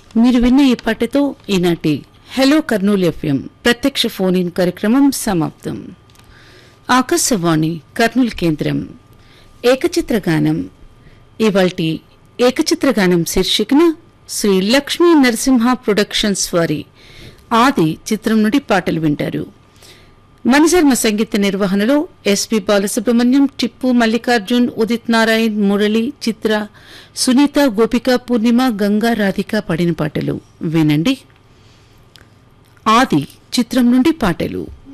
మీరు విన్న ఈ పాటతో ఈనాటి హలో కర్నూలు ఎఫ్ఎం ప్రత్యక్ష ఫోన్ ఇన్ కార్యక్రమం సమాప్తం ఆకాశవాణి కర్నూలు కేంద్రం ఏకచిత్ర గానం ఇవాల్టి ఏకచిత్ర గానం శీర్షికన శ్రీ లక్ష్మీ నరసింహ ప్రొడక్షన్స్ వారి ఆది చిత్రం నుండి పాటలు వింటారు మణిశర్మ సంగీత నిర్వహణలో ఎస్పి బాలసుబ్రహ్మణ్యం టిప్పు మల్లికార్జున్ ఉదిత్ నారాయణ్ మురళి చిత్ర సునీత గోపిక పూర్ణిమ గంగా రాధిక పాడిన పాటలు వినండి ఆది చిత్రం నుండి పాటలు